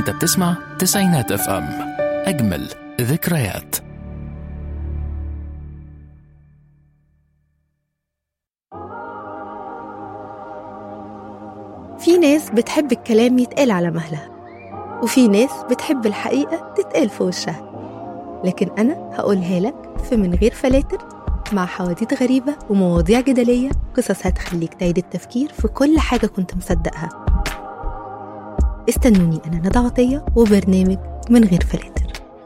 انت بتسمع تسعينات اف ام اجمل ذكريات في ناس بتحب الكلام يتقال على مهلها وفي ناس بتحب الحقيقة تتقال في وشها لكن أنا هقولها لك في من غير فلاتر مع حواديت غريبة ومواضيع جدلية قصص هتخليك تعيد التفكير في كل حاجة كنت مصدقها استنوني أنا ندى عطية وبرنامج من غير فلاتر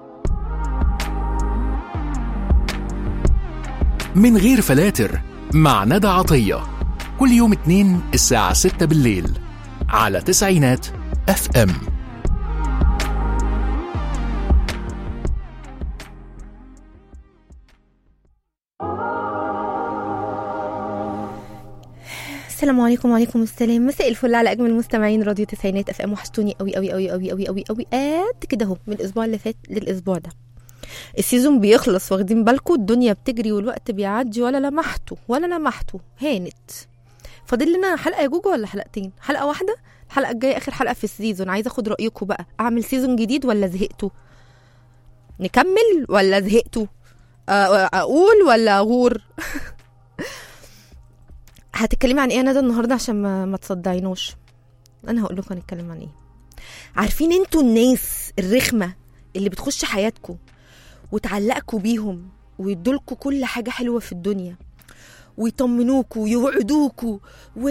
من غير فلاتر مع ندى عطية كل يوم اتنين الساعة ستة بالليل على تسعينات اف ام السلام عليكم وعليكم السلام مساء الفل على اجمل مستمعين راديو تسعينات اف ام وحشتوني قوي قوي قوي قوي قوي قوي قوي قد كده اهو من الاسبوع اللي فات للاسبوع ده السيزون بيخلص واخدين بالكم الدنيا بتجري والوقت بيعدي ولا لمحته ولا لمحته هانت فاضل لنا حلقه يا جوجو ولا حلقتين حلقه واحده الحلقه الجايه اخر حلقه في السيزون عايزه اخد رايكم بقى اعمل سيزون جديد ولا زهقتوا نكمل ولا زهقتوا أ- اقول ولا اغور هتتكلمي عن ايه يا ندى النهارده عشان ما, ما تصدعينوش انا هقول لكم هنتكلم عن ايه عارفين انتوا الناس الرخمه اللي بتخش حياتكم وتعلقكوا بيهم ويدولكوا كل حاجه حلوه في الدنيا ويطمنوكوا ويوعدوكوا و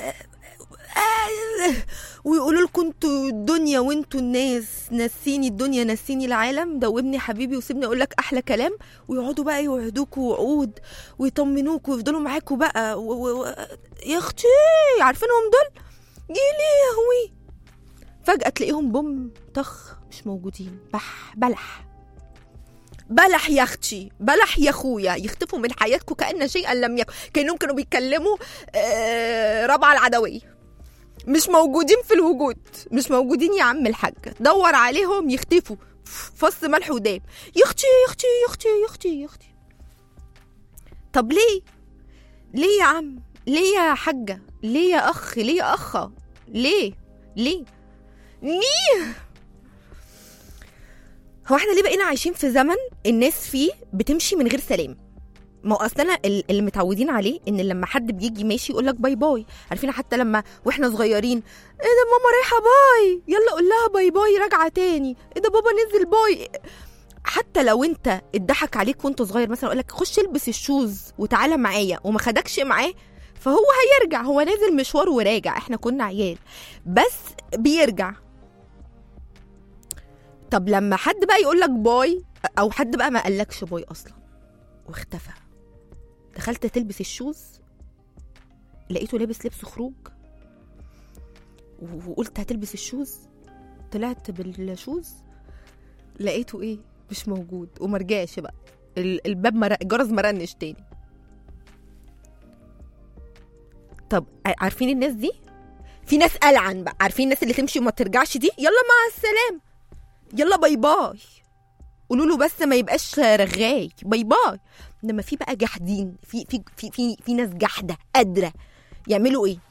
ويقولوا لكم انتوا الدنيا وانتوا الناس نسيني الدنيا نسيني العالم دوبني حبيبي وسيبني اقول لك احلى كلام ويقعدوا بقى يوعدوكوا وعود ويطمنوكوا ويفضلوا معاكوا بقى و... و... و... يا اختي عارفينهم دول يا لهوي فجأة تلاقيهم بوم طخ مش موجودين بح بلح بلح يا اختي بلح يا اخويا يختفوا من حياتكم كأن شيئا لم يكن كأنهم كانوا بيتكلموا آه رابعة العدوية مش موجودين في الوجود مش موجودين يا عم الحاج دور عليهم يختفوا فص ملح وداب يا اختي يا اختي يا اختي يا اختي يا اختي طب ليه ليه يا عم ليه يا حاجة ليه يا أخ ليه يا أخة ليه ليه ليه هو احنا ليه بقينا عايشين في زمن الناس فيه بتمشي من غير سلام ما هو اصلا ال- اللي متعودين عليه ان لما حد بيجي ماشي يقول لك باي باي عارفين حتى لما واحنا صغيرين ايه ده ماما رايحه باي يلا قول لها باي باي راجعه تاني ايه ده بابا نزل باي حتى لو انت اتضحك عليك وانت صغير مثلا يقول لك خش البس الشوز وتعالى معايا وما خدكش معاه فهو هيرجع هو نازل مشوار وراجع احنا كنا عيال بس بيرجع طب لما حد بقى يقول لك باي او حد بقى ما قالكش باي اصلا واختفى دخلت تلبس الشوز لقيته لابس لبس خروج وقلت هتلبس الشوز طلعت بالشوز لقيته ايه مش موجود ومرجعش بقى ال- الباب مر... الجرس مرنش تاني طب ع- عارفين الناس دي في ناس قلعن بقى عارفين الناس اللي تمشي وما ترجعش دي يلا مع السلامه يلا باي باي قولوا له بس ما يبقاش رغاي باي باي انما في بقى جحدين في في في في, في ناس جحده قادره يعملوا ايه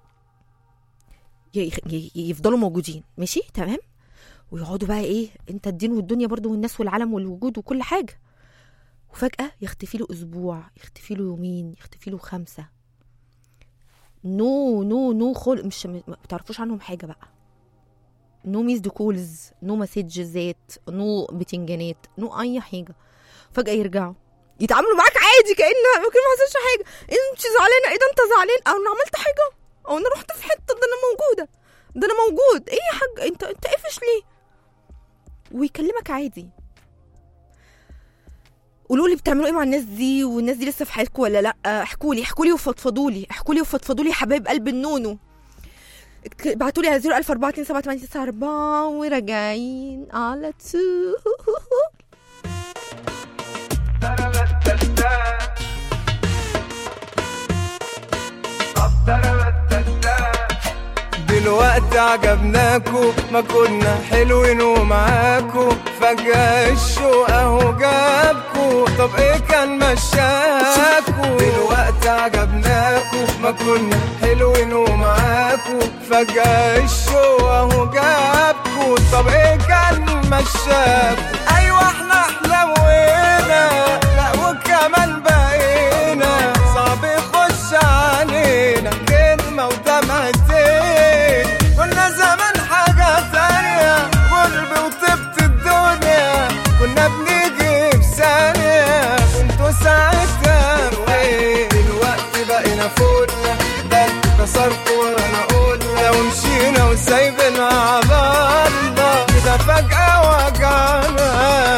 ي- ي- يفضلوا موجودين ماشي تمام ويقعدوا بقى ايه انت الدين والدنيا برضو والناس والعالم والوجود وكل حاجه وفجاه يختفي له اسبوع يختفي له يومين يختفي له خمسه نو نو نو خل مش ما بتعرفوش عنهم حاجه بقى نو ميسد كولز نو مسجزات نو بتنجانات نو اي حاجه فجاه يرجعوا يتعاملوا معاك عادي كأن ممكن ما حصلش حاجه انت زعلانه ايه ده انت زعلان او انا عملت حاجه او انا رحت في حته ده انا موجوده ده انا موجود ايه يا حاج انت انت قافش ليه ويكلمك عادي قولوا لي بتعملوا ايه مع الناس دي والناس دي لسه في حياتكم ولا لا احكوا لي احكوا لي وفضفضوا لي احكوا لي وفضفضوا لي يا حبايب قلب النونو ابعتوا لي على 014278994 وراجعين على طول دلوقتي عجبناكو ما كنا حلوين ومعاكو فجأة الشوق اهو جابكو طب ايه كان مشاكو دلوقتي عجبناكو ما كنا حلوين ومعاكو فجأة الشوق اهو جابكو معاكوا طب ايه كان مشاكوا ايوه احنا حلوينا لا وكمان بقينا صعب يخش علينا كلمة ودمعتين كنا زمان حاجة تانية قلب وطبت الدنيا كنا بنيجي في ثانية كنتوا ساعتها فين دلوقتي بقينا فوقنا ده انتوا كسرتوا ورانا قلنا ومشينا وسايبنا على الله كده فجأة وجعنا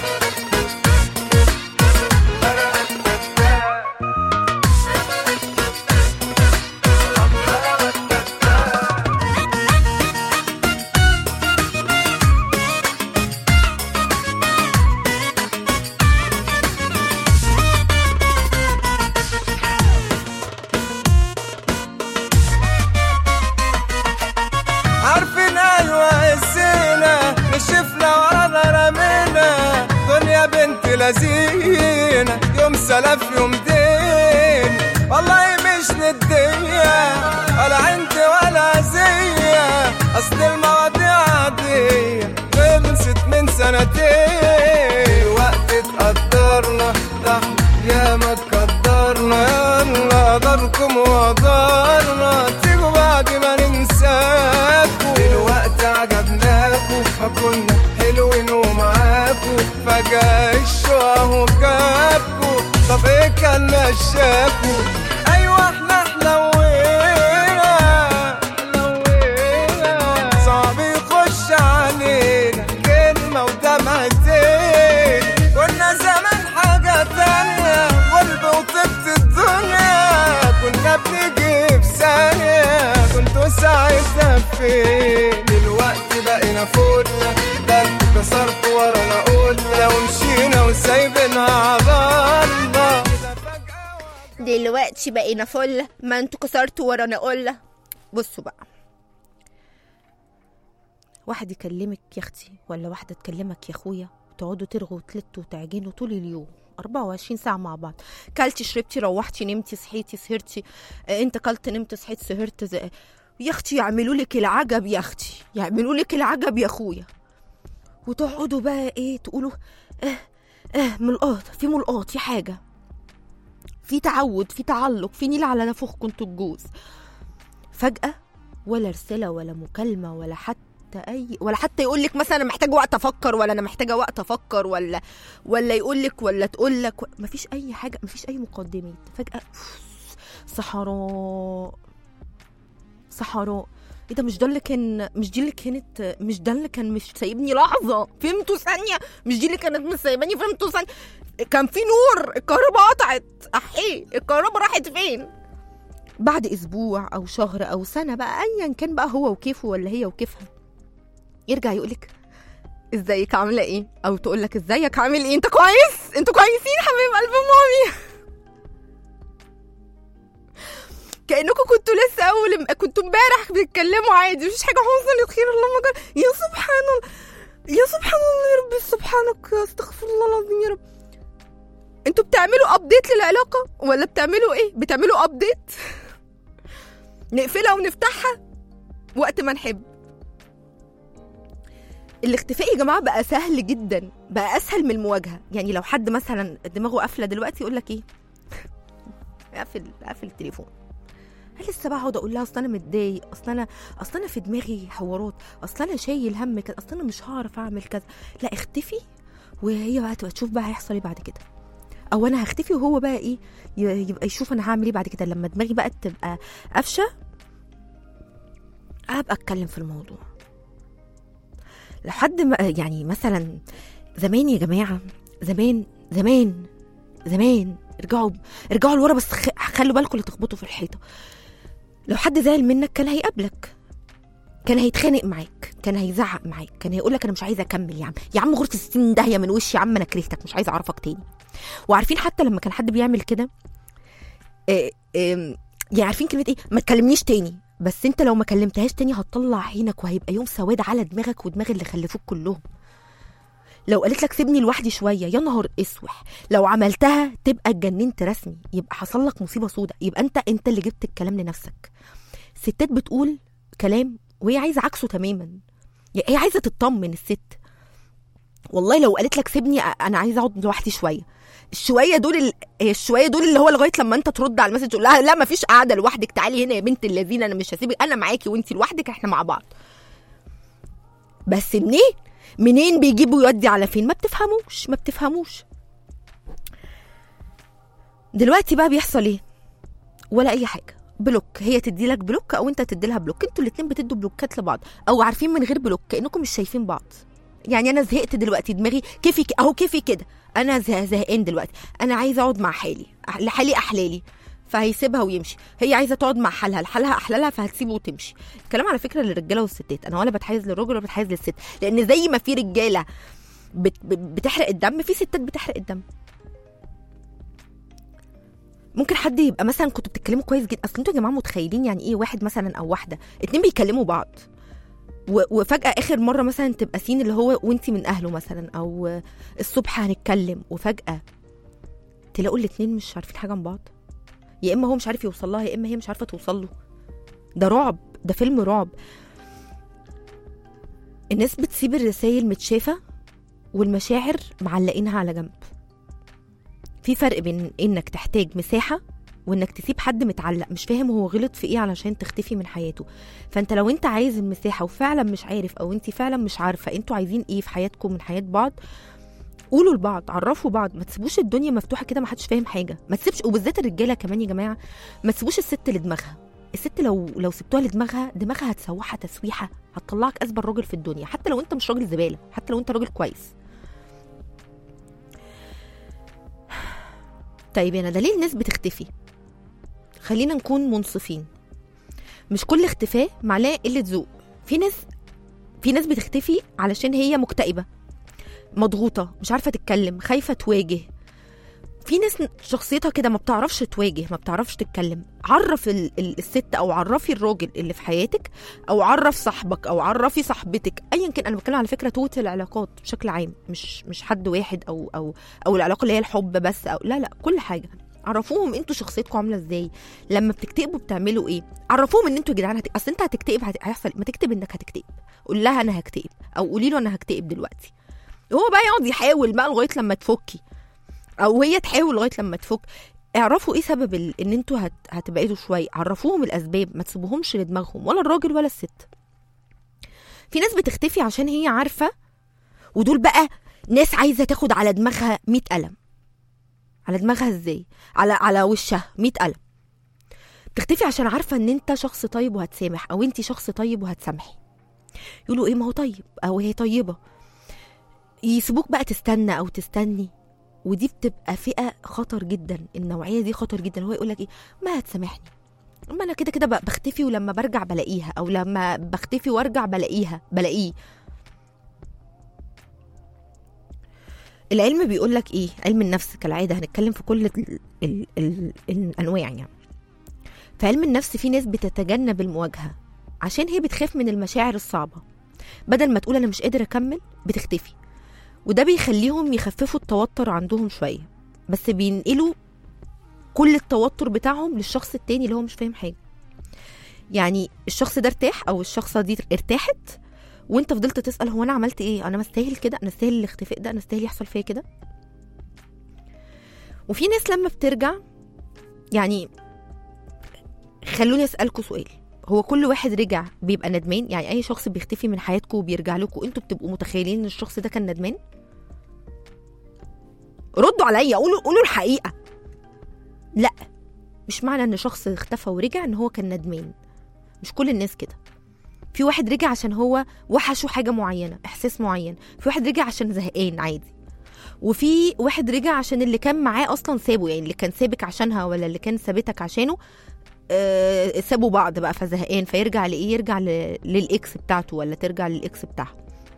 عارفين ايوه قسينا نشفنا ورانا رمينا دنيا بنت لذينة يوم سلف يوم دين والله مش ندية ولا عندي ولا زية اصل المواضيع عادية خلصت من سنتين وقت اتقدرنا ده يا ما تقدرنا يلا داركم وقدرنا تيجوا بعد ما ننساكوا دلوقتي عجبناكوا ما كنا حلوين ومعاكوا فجأة الشو اهو جابكوا طب ايه كان مشاكوا ايوه احنا حلوينا حلوينا صعب يخش علينا كلمة ودمعتين كنا زمان حاجة تانية قلب وطبت الدنيا كنا بنيجي في ثانية كنتوا ساعتها فين دلوقتي بقينا فوقنا ده انتوا كسرتوا ورانا قلنا ومشينا وسايبنا على الله كده فجأة دلوقتي بقينا فل ما انتوا كسرتوا ورانا قلة بصوا بقى واحد يكلمك يا اختي ولا واحدة تكلمك يا اخويا تقعدوا ترغوا وتلتوا وتعجنوا طول اليوم 24 ساعة مع بعض كلتي شربتي روحتي نمتي صحيتي سهرتي اه انت كلت نمت صحيت سهرت زي... يا اختي يعملوا لك العجب يا اختي يعملوا لك العجب يا اخويا وتقعدوا بقى ايه تقولوا اه اه ملقاط في ملقاط في حاجة في تعود في تعلق في نيل على نفوخكم انتوا الجوز فجأة ولا رسالة ولا مكالمة ولا حتى أي ولا حتى يقول لك مثلا أنا محتاج وقت أفكر ولا أنا محتاجة وقت أفكر ولا ولا يقول لك ولا تقول لك مفيش أي حاجة مفيش أي مقدمات فجأة صحراء صحراء ايه ده مش ده اللي كان مش دي اللي كانت مش ده اللي كان مش سايبني لحظة فهمتوا ثانية مش دي اللي كانت مش سايباني فهمتوا ثانية كان في نور الكهرباء قطعت احي الكهرباء راحت فين بعد اسبوع او شهر او سنه بقى ايا كان بقى هو وكيفه ولا هي وكيفها يرجع يقولك ازيك عامله ايه او تقول لك ازيك عامل ايه انت كويس انتوا كويسين حبيب قلب مامي كانكم كنتوا لسه اول كنتوا امبارح بتتكلموا عادي مفيش حاجه حصلت خير اللهم جل يا سبحان الله يا سبحان الله يا رب سبحانك يا استغفر الله العظيم يا رب انتوا بتعملوا ابديت للعلاقه ولا بتعملوا ايه بتعملوا ابديت نقفلها ونفتحها وقت ما نحب الاختفاء يا جماعه بقى سهل جدا بقى اسهل من المواجهه يعني لو حد مثلا دماغه قافله دلوقتي يقول لك ايه اقفل اقفل التليفون أنا لسه بقعد اقول لها اصل انا متضايق اصل انا اصل انا في دماغي حوارات اصل انا شايل هم كذا اصل انا مش هعرف اعمل كذا لا اختفي وهي بقى تبقى تشوف بقى هيحصل ايه بعد كده او انا هختفي وهو بقى ايه ي- يبقى يشوف انا هعمل ايه بعد كده لما دماغي بقى تبقى قفشه ابقى اتكلم في الموضوع لحد ما يعني مثلا زمان يا جماعه زمان زمان زمان ارجعوا ارجعوا لورا بس خ- خلوا بالكم لا تخبطوا في الحيطه لو حد زعل منك كان هيقابلك كان هيتخانق معاك كان هيزعق معاك كان هيقول لك انا مش عايزه اكمل يا عم يا عم غرفه الستين داهيه من وشي يا عم انا كرهتك مش عايزه اعرفك تاني وعارفين حتى لما كان حد بيعمل كده آه، آم، يعني عارفين كلمه ايه ما تكلمنيش تاني بس انت لو ما كلمتهاش تاني هتطلع عينك وهيبقى يوم سواد على دماغك ودماغ اللي خلفوك كلهم لو قالت لك سيبني لوحدي شويه يا نهار اسوح لو عملتها تبقى اتجننت رسمي يبقى حصل لك مصيبه سودة يبقى انت انت اللي جبت الكلام لنفسك ستات بتقول كلام وهي عايزه عكسه تماما هي عايزه تطمن الست والله لو قالت لك سيبني أ- انا عايزه اقعد لوحدي شويه الشويه دول ال... هي الشويه دول اللي هو لغايه لما انت ترد على المسج تقول لها لا مفيش قاعده لوحدك تعالي هنا يا بنت اللذينه انا مش هسيبك انا معاكي وانت لوحدك احنا مع بعض بس منين منين بيجيبوا يودي على فين ما بتفهموش ما بتفهموش دلوقتي بقى بيحصل ايه ولا اي حاجه بلوك هي تدي لك بلوك او انت تدي لها بلوك انتوا الاتنين بتدوا بلوكات لبعض او عارفين من غير بلوك كانكم مش شايفين بعض يعني انا زهقت دلوقتي دماغي كيفي ك- اهو كيفي كده انا زه- زهقان دلوقتي انا عايزه اقعد مع حالي أح- لحالي احلالي فهيسيبها ويمشي هي عايزه تقعد مع حالها لحالها احلالها فهتسيبه وتمشي الكلام على فكره للرجاله والستات انا ولا بتحيز للراجل ولا بتحيز للست لان زي ما في رجاله بت بت- بتحرق الدم في ستات بتحرق الدم ممكن حد يبقى مثلا كنتوا بتتكلموا كويس جدا اصل انتوا يا جماعه متخيلين يعني ايه واحد مثلا او واحده اتنين بيكلموا بعض و- وفجاه اخر مره مثلا تبقى سين اللي هو وانتي من اهله مثلا او الصبح هنتكلم وفجاه تلاقوا الاتنين مش عارفين حاجه عن بعض يا اما هو مش عارف يوصل لها يا اما هي مش عارفه توصل له ده رعب ده فيلم رعب الناس بتسيب الرسائل متشافه والمشاعر معلقينها على جنب في فرق بين انك تحتاج مساحه وانك تسيب حد متعلق مش فاهم هو غلط في ايه علشان تختفي من حياته فانت لو انت عايز المساحه وفعلا مش عارف او انت فعلا مش عارفه انتوا عايزين ايه في حياتكم من حياه بعض قولوا لبعض عرفوا بعض ما تسيبوش الدنيا مفتوحه كده ما حدش فاهم حاجه ما تسيبش وبالذات الرجاله كمان يا جماعه ما تسيبوش الست لدماغها الست لو لو سبتوها لدماغها دماغها هتسوحها تسويحه هتطلعك اسبل راجل في الدنيا حتى لو انت مش راجل زباله حتى لو انت راجل كويس طيب يا ندى ليه الناس بتختفي خلينا نكون منصفين مش كل اختفاء معناه قله ذوق في ناس في ناس بتختفي علشان هي مكتئبه مضغوطه مش عارفه تتكلم خايفه تواجه في ناس شخصيتها كده ما بتعرفش تواجه ما بتعرفش تتكلم عرف ال- ال- الست او عرفي الراجل اللي في حياتك او عرف صاحبك او عرفي صاحبتك ايا كان انا بتكلم على فكره توت العلاقات بشكل عام مش مش حد واحد او او او العلاقه اللي هي الحب بس او لا لا كل حاجه عرفوهم انتوا شخصيتكم عامله ازاي لما بتكتئبوا بتعملوا ايه عرفوهم ان انتوا يا جدعان هت... اصل انت هتكتئب هت... هيحصل ما تكتب انك هتكتئب قول لها انا هكتئب او قولي له انا هكتئب دلوقتي هو بقى يقعد يحاول بقى لغايه لما تفكي او هي تحاول لغايه لما تفك اعرفوا ايه سبب ال... ان انتوا هت... هتبعدوا شويه عرفوهم الاسباب ما تسيبوهمش لدماغهم ولا الراجل ولا الست في ناس بتختفي عشان هي عارفه ودول بقى ناس عايزه تاخد على دماغها مئة قلم على دماغها ازاي على على وشها مئة قلم بتختفي عشان عارفه ان انت شخص طيب وهتسامح او انت شخص طيب وهتسامحي يقولوا ايه ما هو طيب او هي طيبه يسيبوك بقى تستنى او تستني ودي بتبقى فئه خطر جدا النوعيه دي خطر جدا هو يقول لك ايه ما هتسامحني ما انا كده كده ب- بختفي ولما برجع بلاقيها او لما بختفي وارجع بلاقيها بلاقيه العلم بيقول لك ايه علم النفس كالعاده هنتكلم في كل ال ال ال الانواع يعني في علم النفس في ناس بتتجنب المواجهه عشان هي بتخاف من المشاعر الصعبه بدل ما تقول انا مش قادر اكمل بتختفي وده بيخليهم يخففوا التوتر عندهم شويه بس بينقلوا كل التوتر بتاعهم للشخص التاني اللي هو مش فاهم حاجه يعني الشخص ده ارتاح او الشخصه دي ارتاحت وانت فضلت تسال هو انا عملت ايه انا مستاهل كده انا استاهل الاختفاء ده انا استاهل يحصل فيا كده وفي ناس لما بترجع يعني خلوني اسالكوا سؤال هو كل واحد رجع بيبقى ندمان يعني اي شخص بيختفي من حياتكم وبيرجع لكم انتوا بتبقوا متخيلين ان الشخص ده كان ندمان ردوا عليا قولوا قولوا الحقيقه لا مش معنى ان شخص اختفى ورجع ان هو كان ندمان مش كل الناس كده في واحد رجع عشان هو وحشه حاجه معينه احساس معين في واحد رجع عشان زهقان عادي وفي واحد رجع عشان اللي كان معاه اصلا سابه يعني اللي كان سابك عشانها ولا اللي كان سابتك عشانه آه، سابوا بعض بقى فزهقان فيرجع لايه يرجع ل- للاكس بتاعته ولا ترجع للاكس بتاعها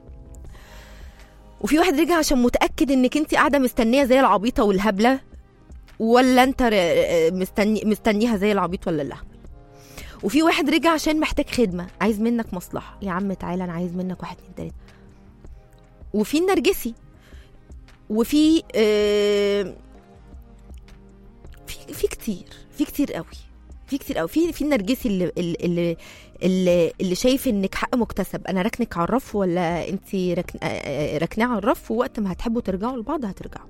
وفي واحد رجع عشان متاكد انك انت قاعده مستنيه زي العبيطه والهبله ولا انت ر- مستني مستنيها زي العبيط ولا الهبل وفي واحد رجع عشان محتاج خدمه عايز منك مصلحه يا عم تعالى انا عايز منك واحد اتنين تلاته وفي النرجسي وفي آه، في في كتير في كتير قوي في كتير قوي في في النرجسي اللي اللي اللي, اللي شايف انك حق مكتسب انا ركنك على الرف ولا انت ركن آه، آه، ركناه على الرف ووقت ما هتحبوا ترجعوا لبعض هترجعوا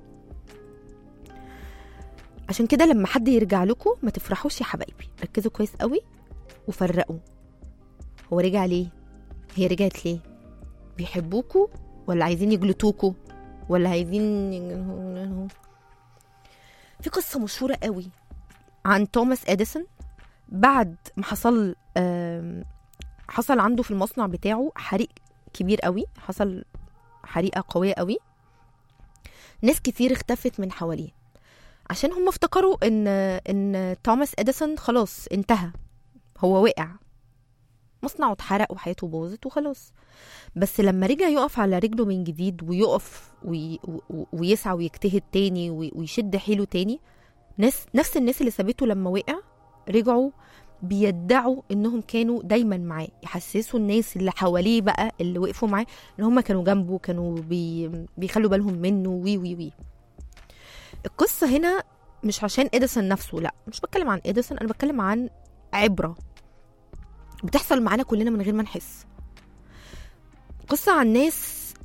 عشان كده لما حد يرجع لكم ما تفرحوش يا حبايبي ركزوا كويس قوي وفرقوا هو رجع ليه هي رجعت ليه بيحبوكوا ولا عايزين يجلطوكوا ولا عايزين ي- في قصة مشهورة قوي عن توماس اديسون بعد ما حصل آم، حصل عنده في المصنع بتاعه حريق كبير قوي حصل حريقة قوية قوي ناس كتير اختفت من حواليه عشان هم افتكروا ان ان توماس اديسون خلاص انتهى هو وقع مصنعه اتحرق وحياته باظت وخلاص بس لما رجع يقف على رجله من جديد ويقف وي و- ويسعى ويجتهد تاني وي- ويشد حيله تاني ناس نفس الناس اللي سابته لما وقع رجعوا بيدعوا انهم كانوا دايما معاه يحسسوا الناس اللي حواليه بقى اللي وقفوا معاه ان هم كانوا جنبه كانوا بي بيخلوا بالهم منه وي وي وي القصه هنا مش عشان اديسون نفسه لا مش بتكلم عن اديسون انا بتكلم عن عبره بتحصل معانا كلنا من غير ما نحس قصه عن ناس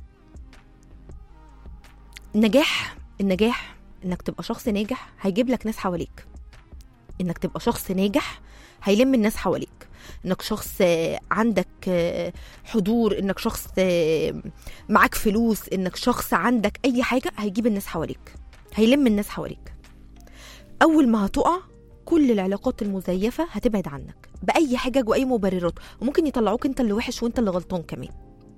النجاح النجاح انك تبقى شخص ناجح هيجيب لك ناس حواليك انك تبقى شخص ناجح هيلم الناس حواليك انك شخص آه، عندك آه، حضور انك شخص آه، معاك فلوس انك شخص عندك اي حاجه هيجيب الناس حواليك هيلم الناس حواليك اول ما هتقع كل العلاقات المزيفه هتبعد عنك باي حجج واي مبررات وممكن يطلعوك انت اللي وحش وانت اللي غلطان كمان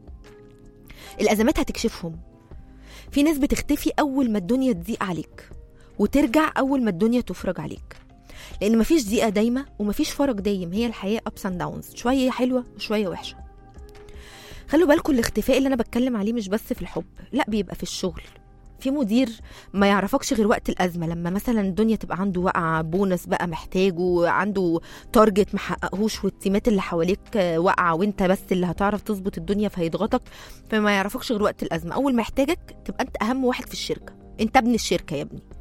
الازمات هتكشفهم في ناس بتختفي اول ما الدنيا تضيق عليك وترجع اول ما الدنيا تفرج عليك لان مفيش دقيقه دايمه ومفيش فرج دايم هي الحياه ابس اند داونز شويه حلوه وشويه وحشه خلوا بالكم الاختفاء اللي انا بتكلم عليه مش بس في الحب لا بيبقى في الشغل في مدير ما يعرفكش غير وقت الازمه لما مثلا الدنيا تبقى عنده وقعه بونص بقى محتاجه عنده تارجت محققهوش والتيمات اللي حواليك آه، واقعه وانت بس اللي هتعرف تظبط الدنيا فهيضغطك فما يعرفكش غير وقت الازمه اول ما يحتاجك تبقى انت اهم واحد في الشركه انت ابن الشركه يا ابني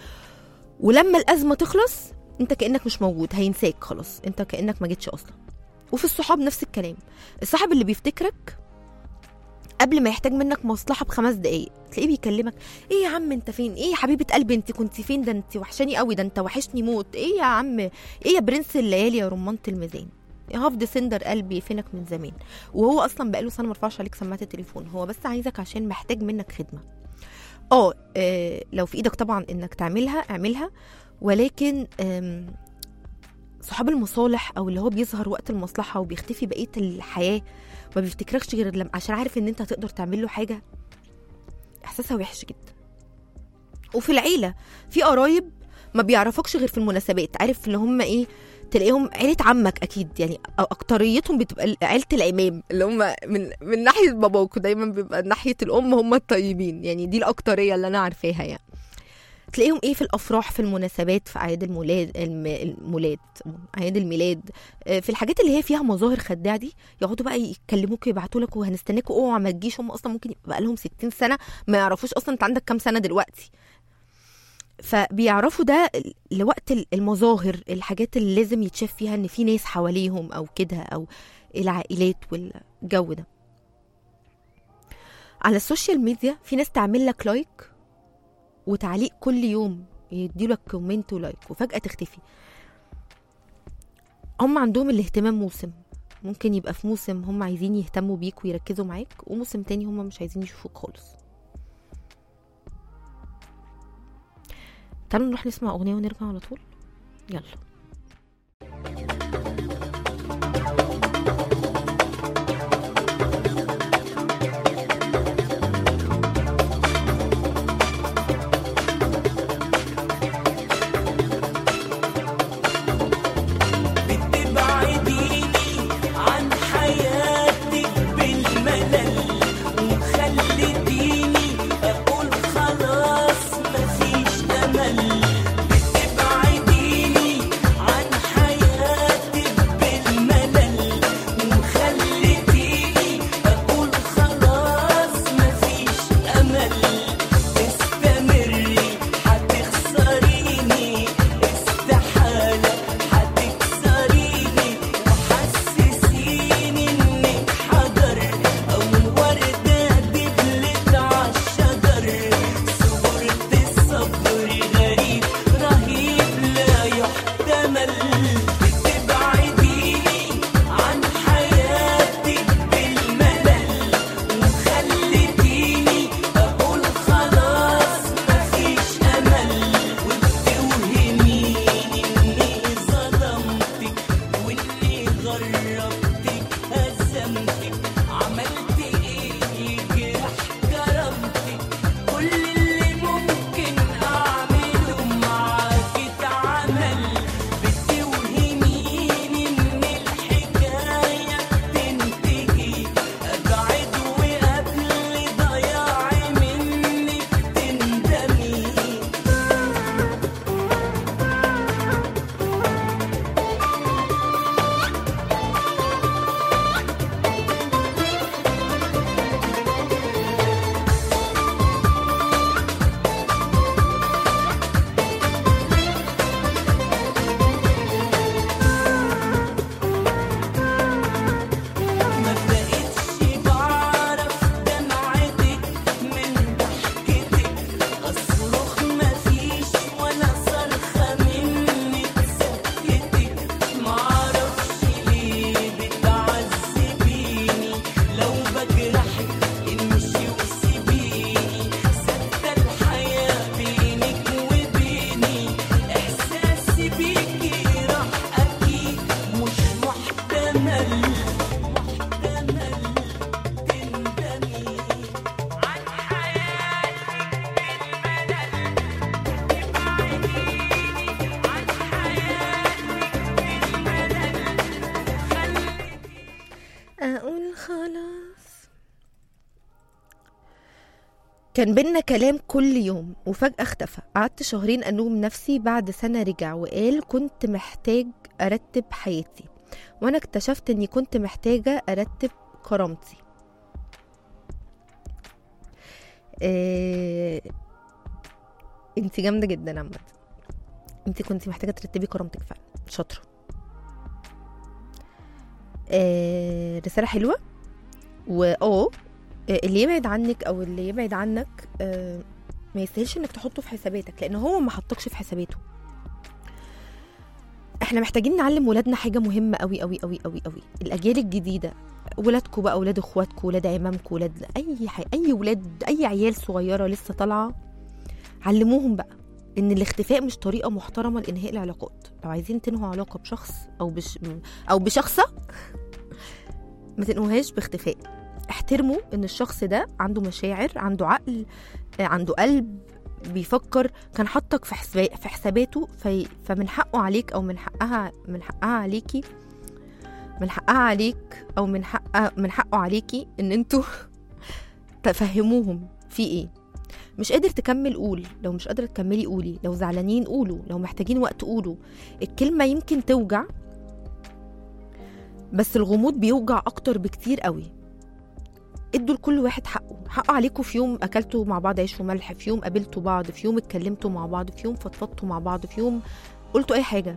ولما الازمه تخلص انت كانك مش موجود هينساك خلاص انت كانك ما جيتش اصلا وفي الصحاب نفس الكلام الصاحب اللي بيفتكرك قبل ما يحتاج منك مصلحه بخمس دقايق تلاقيه بيكلمك ايه يا عم انت فين ايه يا حبيبه قلبي انت كنت فين ده انت وحشاني قوي ده انت وحشني موت ايه يا عم ايه يا برنس الليالي يا رمانة الميزان يا هفض سندر قلبي فينك من زمان وهو اصلا بقاله سنه مرفعش عليك سماعه التليفون هو بس عايزك عشان محتاج منك خدمه اه آه، لو في ايدك طبعا انك تعملها اعملها ولكن آم، صحاب المصالح او اللي هو بيظهر وقت المصلحه وبيختفي بقيه الحياه ما بيفتكركش غير لما عشان عارف ان انت هتقدر تعمل له حاجه احساسها وحش جدا وفي العيله في قرايب ما بيعرفوكش غير في المناسبات عارف اللي هم ايه تلاقيهم عيلة عمك أكيد يعني أو أكتريتهم بتبقى عيلة العمام اللي هم من من ناحية باباك دايما بيبقى ناحية الأم هم الطيبين يعني دي الأكترية اللي أنا عارفاها يعني تلاقيهم ايه في الافراح في المناسبات في اعياد المولاد الم- المولاد اعياد الميلاد آه، في الحاجات اللي هي فيها مظاهر خداعه دي يقعدوا بقى يكلموك يبعتوا لك وهنستناكوا اوعى ما تجيش هم اصلا ممكن يبقى لهم 60 سنه ما يعرفوش اصلا انت عندك كام سنه دلوقتي فبيعرفوا ده لوقت المظاهر الحاجات اللي لازم يتشاف فيها ان في ناس حواليهم او كده او العائلات والجو ده على السوشيال ميديا في ناس تعمل لك لايك وتعليق كل يوم يديلك كومنت ولايك وفجأة تختفي هم عندهم الاهتمام موسم ممكن يبقى في موسم هم عايزين يهتموا بيك ويركزوا معاك وموسم تاني هم مش عايزين يشوفوك خالص تعالوا نروح نسمع أغنية ونرجع على طول يلا بتبعديني عن حياتك بالملل وخلتيني اقول خلاص مفيش امل بتبعديني غربتك هزمتك عملت ايه يجرح كرامتك كل اللي ممكن اعمله معاك اتعمل بتوهميني ان الحكايه تنتهي ابعد وقبل ضياعي منك تندمي ما بقتش بعرف دمعتك من ضحكتك اصرخ مفيش ولا صرخة منك سكتك معرفش ليه بتعذبيني لو بجرحك امشي وسيبيني سكتة الحياة بينك وبيني احساسي بيكي راح اكيد مش محتمل محتمل تندمي عن حياتك بالملل تبعديني عن حياتك بالملل خليكي اقول خلاص كان بينا كلام كل يوم وفجأة اختفى قعدت شهرين ألوم نفسي بعد سنة رجع وقال كنت محتاج أرتب حياتي وأنا اكتشفت أني كنت محتاجة أرتب كرامتي إيه... انت جامدة جدا عامة انت كنت محتاجة ترتبي كرامتك فعلا شاطرة إيه... رسالة حلوة واه اللي يبعد عنك او اللي يبعد عنك آه، ما يستاهلش انك تحطه في حساباتك لان هو ما حطكش في حساباته احنا محتاجين نعلم ولادنا حاجه مهمه قوي قوي قوي قوي قوي الاجيال الجديده ولادكم بقى ولاد اخواتكم ولاد عمامكم ولاد اي حي... اي ولاد اي عيال صغيره لسه طالعه علموهم بقى ان الاختفاء مش طريقه محترمه لانهاء العلاقات لو عايزين تنهوا علاقه بشخص او بش... او بشخصه ما تنهوهاش باختفاء احترموا ان الشخص ده عنده مشاعر عنده عقل آه، عنده قلب بيفكر كان حطك في حساب في حساباته في فمن حقه عليك او من حقها من حقها عليكي من حقها عليك او من حقها من حقه عليكي ان انتوا تفهموهم في ايه مش قادر تكمل قول لو مش قادرة تكملي قولي لو زعلانين قولوا لو محتاجين وقت قولوا الكلمة يمكن توجع بس الغموض بيوجع اكتر بكتير قوي ادوا لكل واحد حقه حقه عليكم في يوم اكلتوا مع بعض عيش وملح في يوم قابلتوا بعض في يوم اتكلمتوا مع بعض في يوم فضفضتوا مع بعض في يوم قلتوا اي حاجه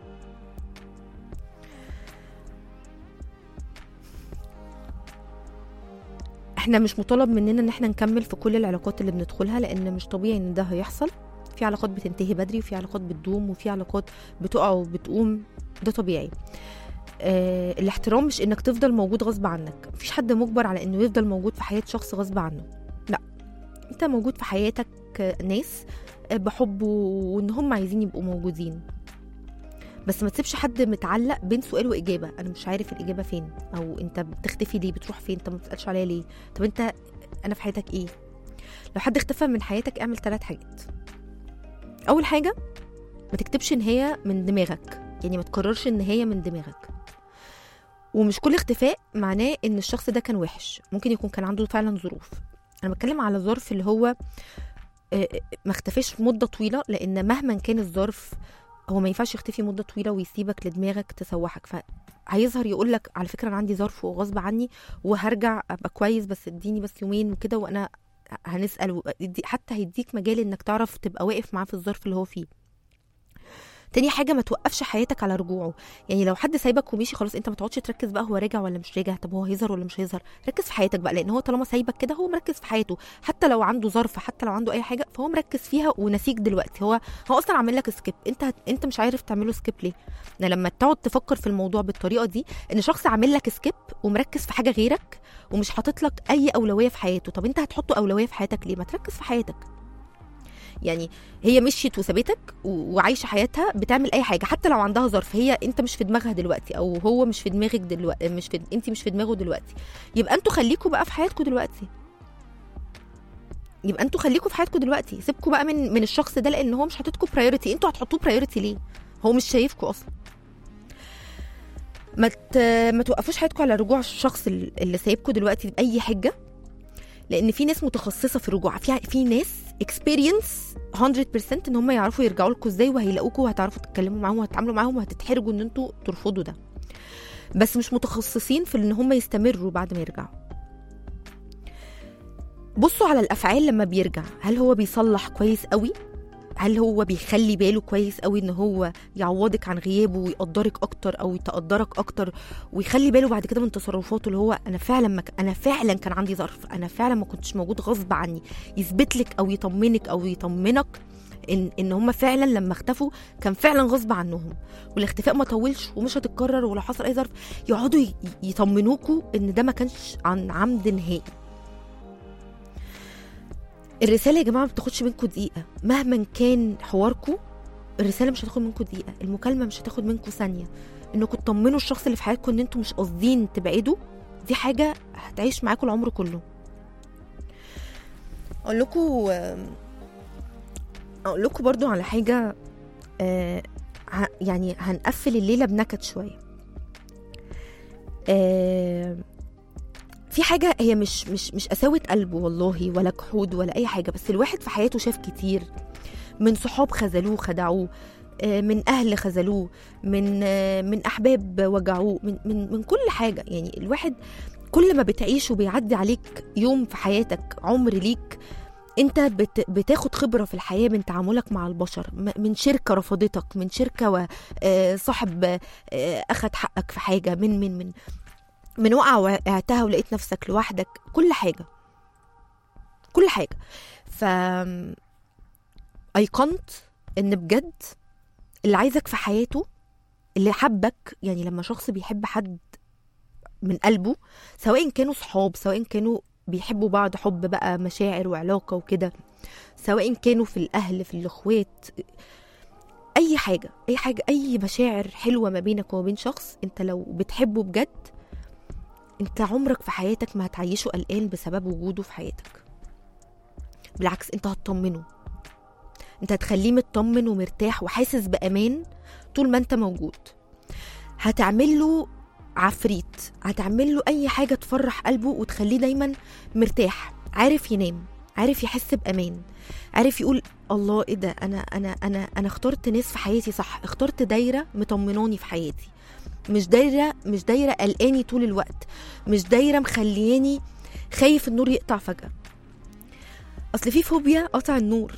احنا مش مطالب مننا ان احنا نكمل في كل العلاقات اللي بندخلها لان مش طبيعي ان ده هيحصل في علاقات بتنتهي بدري وفي علاقات بتدوم وفي علاقات بتقع وبتقوم ده طبيعي آه الاحترام مش انك تفضل موجود غصب عنك مفيش حد مجبر على انه يفضل موجود في حياة شخص غصب عنه لا انت موجود في حياتك آه، ناس آه، بحب و- وان هم عايزين يبقوا موجودين بس ما تسيبش حد متعلق بين سؤال واجابه انا مش عارف الاجابه فين او انت بتختفي ليه بتروح فين انت ما بتسالش عليا ليه طب انت انا في حياتك ايه لو حد اختفى من حياتك اعمل ثلاث حاجات اول حاجه ما تكتبش ان هي من دماغك يعني ما تقررش ان هي من دماغك ومش كل اختفاء معناه ان الشخص ده كان وحش ممكن يكون كان عنده فعلا ظروف انا بتكلم على ظرف اللي هو آه، ما اختفاش مده طويله لان مهما كان الظرف هو ما ينفعش يختفي مده طويله ويسيبك لدماغك تسوحك فهيظهر يقول لك على فكره انا عندي ظرف وغصب عني وهرجع ابقى كويس بس اديني بس يومين وكده وانا هنسال و- يدي- حتى هيديك مجال انك تعرف تبقى واقف معاه في الظرف اللي هو فيه تاني حاجه ما توقفش حياتك على رجوعه يعني لو حد سايبك ومشي خلاص انت ما تقعدش تركز بقى هو راجع ولا مش راجع طب هو هيظهر ولا مش هيظهر ركز في حياتك بقى لان هو طالما سايبك كده هو مركز في حياته حتى لو عنده ظرف حتى لو عنده اي حاجه فهو مركز فيها ونسيك دلوقتي هو هو اصلا عامل لك سكيب انت هت... انت مش عارف تعمله سكيب ليه يعني لما تقعد تفكر في الموضوع بالطريقه دي ان شخص عامل لك سكيب ومركز في حاجه غيرك ومش حاطط لك اي اولويه في حياته طب انت هتحطه اولويه في حياتك ليه ما تركز في حياتك يعني هي مشيت وسابتك و- وعايشه حياتها بتعمل اي حاجه حتى لو عندها ظرف هي انت مش في دماغها دلوقتي او هو مش في دماغك دلوقتي مش في انت مش في دماغه دلوقتي يبقى انتوا خليكوا بقى في حياتكم دلوقتي يبقى انتوا خليكوا في حياتكم دلوقتي سيبكوا بقى من من الشخص ده لان هو مش حاططكوا برايورتي انتوا هتحطوه برايورتي ليه هو مش شايفكوا اصلا ما ت... ما توقفوش حياتكم على رجوع الشخص ال- اللي سايبكوا دلوقتي باي حجه لان في ناس متخصصه في الرجوع في في ناس اكسبيرينس 100% ان هم يعرفوا يرجعوا لكم ازاي وهيلاقوكوا وهتعرفوا تتكلموا معاهم وهتتعاملوا معاهم وهتتحرجوا ان انتوا ترفضوا ده بس مش متخصصين في ان هم يستمروا بعد ما يرجعوا بصوا على الافعال لما بيرجع هل هو بيصلح كويس قوي هل هو بيخلي باله كويس قوي ان هو يعوضك عن غيابه ويقدرك اكتر او يتقدرك اكتر ويخلي باله بعد كده من تصرفاته اللي هو انا فعلا ما ك- انا فعلا كان عندي ظرف انا فعلا ما كنتش موجود غصب عني يثبت لك او يطمنك او يطمنك ان ان هم فعلا لما اختفوا كان فعلا غصب عنهم والاختفاء ما طولش ومش هتتكرر ولو حصل اي ظرف يقعدوا ي- يطمنوكوا ان ده ما كانش عن عمد نهائي الرساله يا جماعه ما بتاخدش منكم دقيقه مهما كان حواركم الرساله مش هتاخد منكم دقيقه المكالمه مش هتاخد منكم ثانيه انكم تطمنوا الشخص اللي في حياتكم ان انتوا مش قاصدين تبعدوا دي حاجه هتعيش معاكم العمر كله اقول لكم اقول لكم برضو على حاجه آه، ه- يعني هنقفل الليله بنكد شويه آه، في حاجه هي مش مش مش قساوه قلبه والله ولا جحود ولا اي حاجه بس الواحد في حياته شاف كتير من صحاب خذلوه خدعوه آه، من اهل خذلوه من آه، من احباب وجعوه من من من كل حاجه يعني الواحد كل ما بتعيش وبيعدي عليك يوم في حياتك عمر ليك انت بت بتاخد خبره في الحياه من تعاملك مع البشر م- من شركه رفضتك من شركه وصاحب اخد حقك في حاجه من من من من وقع وقعتها ولقيت نفسك لوحدك كل حاجه كل حاجه ف ايقنت ان بجد اللي عايزك في حياته اللي حبك يعني لما شخص بيحب حد من قلبه سواء كانوا صحاب سواء كانوا بيحبوا بعض حب بقى مشاعر وعلاقة وكده سواء كانوا في الأهل في الأخوات أي حاجة أي حاجة أي مشاعر حلوة ما بينك وما بين شخص أنت لو بتحبه بجد أنت عمرك في حياتك ما هتعيشه قلقان بسبب وجوده في حياتك بالعكس أنت هتطمنه أنت هتخليه مطمن ومرتاح وحاسس بأمان طول ما أنت موجود هتعمل له عفريت هتعمل له اي حاجه تفرح قلبه وتخليه دايما مرتاح عارف ينام عارف يحس بامان عارف يقول الله ايه ده انا انا انا انا اخترت ناس في حياتي صح اخترت دايره مطمناني في حياتي مش دايره مش دايره قلقاني طول الوقت مش دايره مخلياني خايف النور يقطع فجاه اصل في فوبيا قطع النور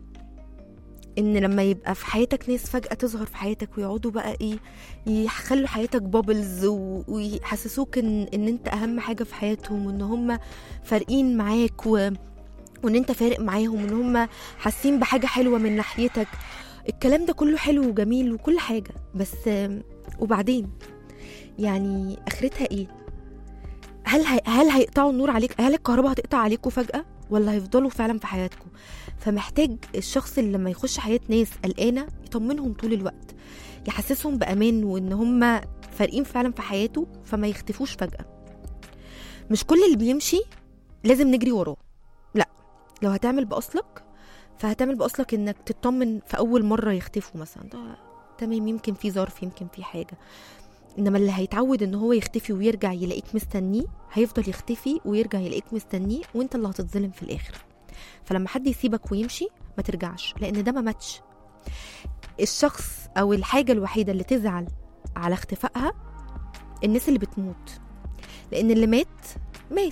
ان لما يبقى في حياتك ناس فجاه تظهر في حياتك ويقعدوا بقى ايه يخلوا حياتك بابلز و- ويحسسوك ان ان انت اهم حاجه في حياتهم وان هم فارقين معاك و... وان انت فارق معاهم وان هم حاسين بحاجه حلوه من ناحيتك الكلام ده كله حلو وجميل وكل حاجه بس آم، وبعدين يعني اخرتها ايه هل هي... هل هيقطعوا النور عليك هل الكهرباء هتقطع عليكم فجاه ولا هيفضلوا فعلا في حياتكم فمحتاج الشخص اللي لما يخش حياه ناس قلقانه يطمنهم طول الوقت يحسسهم بامان وان هم فارقين فعلا في حياته فما يختفوش فجاه مش كل اللي بيمشي لازم نجري وراه لا لو هتعمل باصلك فهتعمل باصلك انك تطمن في اول مره يختفوا مثلا ده تمام يمكن في ظرف يمكن في حاجه انما اللي هيتعود ان هو يختفي ويرجع يلاقيك مستنيه هيفضل يختفي ويرجع يلاقيك مستنيه وانت اللي هتتظلم في الاخر فلما حد يسيبك ويمشي ما ترجعش لان ده ما ماتش الشخص او الحاجه الوحيده اللي تزعل على اختفائها الناس اللي بتموت لان اللي مات مات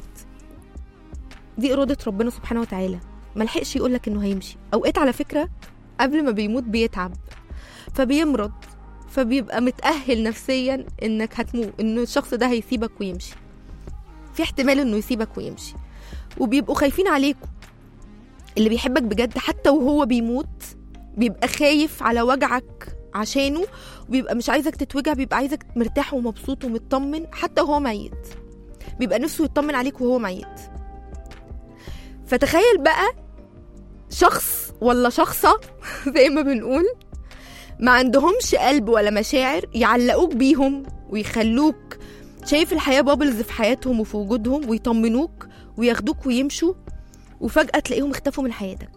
دي اراده ربنا سبحانه وتعالى ملحقش يقولك انه هيمشي اوقات على فكره قبل ما بيموت بيتعب فبيمرض فبيبقى متأهل نفسيا انك هتموت انه الشخص ده هيسيبك ويمشي في احتمال انه يسيبك ويمشي وبيبقوا خايفين عليكم اللي بيحبك بجد حتى وهو بيموت بيبقى خايف على وجعك عشانه وبيبقى مش عايزك تتوجع بيبقى عايزك مرتاح ومبسوط ومطمن حتى وهو ميت بيبقى نفسه يطمن عليك وهو ميت فتخيل بقى شخص ولا شخصة زي ما بنقول ما عندهمش قلب ولا مشاعر يعلقوك بيهم ويخلوك شايف الحياة بابلز في حياتهم وفي وجودهم ويطمنوك وياخدوك ويمشوا وفجأة تلاقيهم اختفوا من حياتك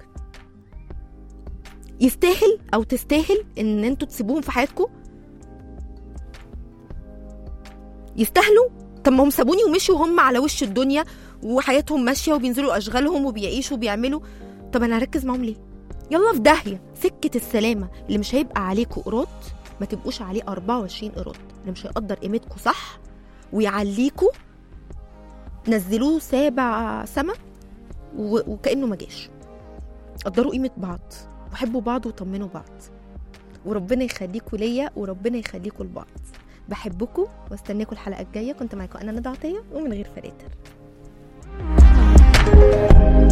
يستاهل أو تستاهل إن انتوا تسيبوهم في حياتكم يستاهلوا طب ما هم سابوني ومشوا وهم على وش الدنيا وحياتهم ماشيه وبينزلوا اشغالهم وبيعيشوا وبيعملوا طب انا هركز معاهم ليه يلا في داهيه سكه السلامه اللي مش هيبقى عليكوا قراط ما تبقوش عليه 24 قراط اللي مش هيقدر قيمتكوا صح ويعليكوا نزلوه سابع سما و- وكانه ما جاش قدروا قيمه بعض وحبوا بعض وطمنوا بعض وربنا يخليكوا ليا وربنا يخليكوا لبعض بحبكم واستناكم الحلقه الجايه كنت معاكم انا ندى عطيه ومن غير فلاتر